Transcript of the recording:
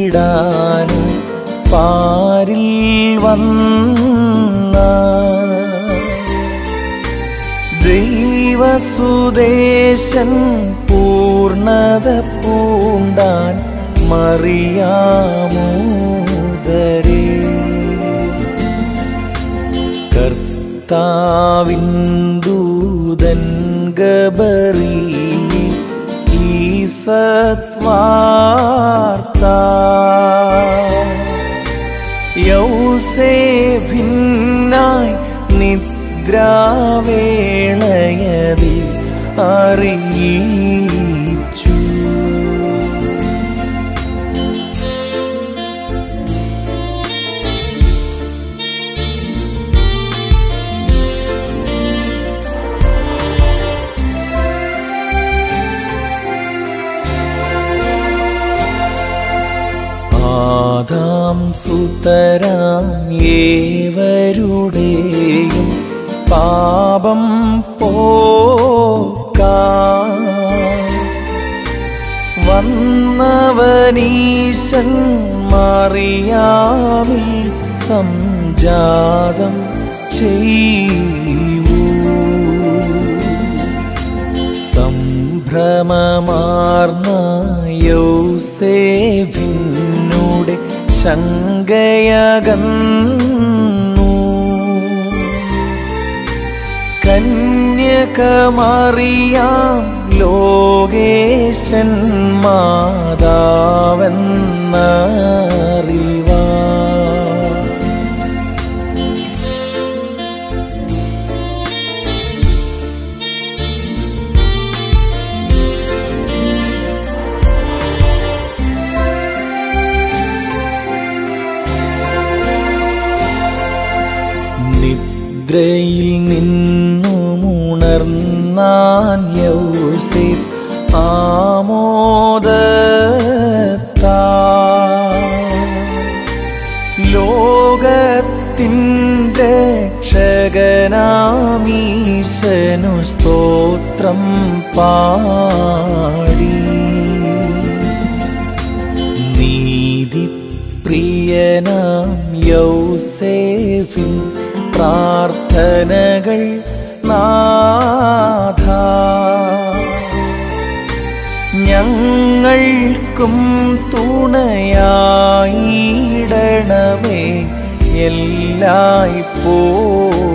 തീർത്തിടാനും പാരിൽ വന്ന ദൈവസുദേശൻ പൂർണത പൂണ്ടാൻ മറിയാമൂതരേ കർത്താവിന്ദൂതൻ ഗബറി ഈ സത്വാർത്ത യൗസേഭിന്നായി നിദ്രാവേളയതിൽ അറിയിച്ചു ആദാം സുതരാം ഏവരുടെയും പാപം പോക്കാ വന്നവനീശൻ മറിയാമിൽ സംജാതം ചെയ്യൂ സംഭ്രമമാർന്ന യൗസേവിനുടെ ശങ്കയകന്നു കന്യകമറിയാം ലോകേശൻ മാതാവെന്നറിവാ നിദ്രയിൽ നിന്നുമുണർന്നാൻ യൗസേഫ് ആമോദത്താ ലോകത്തിൻ്റെ രക്ഷകനാമീശനു സ്തോത്രം പാടി നീതിപ്രിയനാം യൗസേഫിൻ പ്രാർത്ഥനകൾ നാഥ ഞങ്ങൾക്കും തുണയായിടണമേ എല്ലായ്പ്പോഴും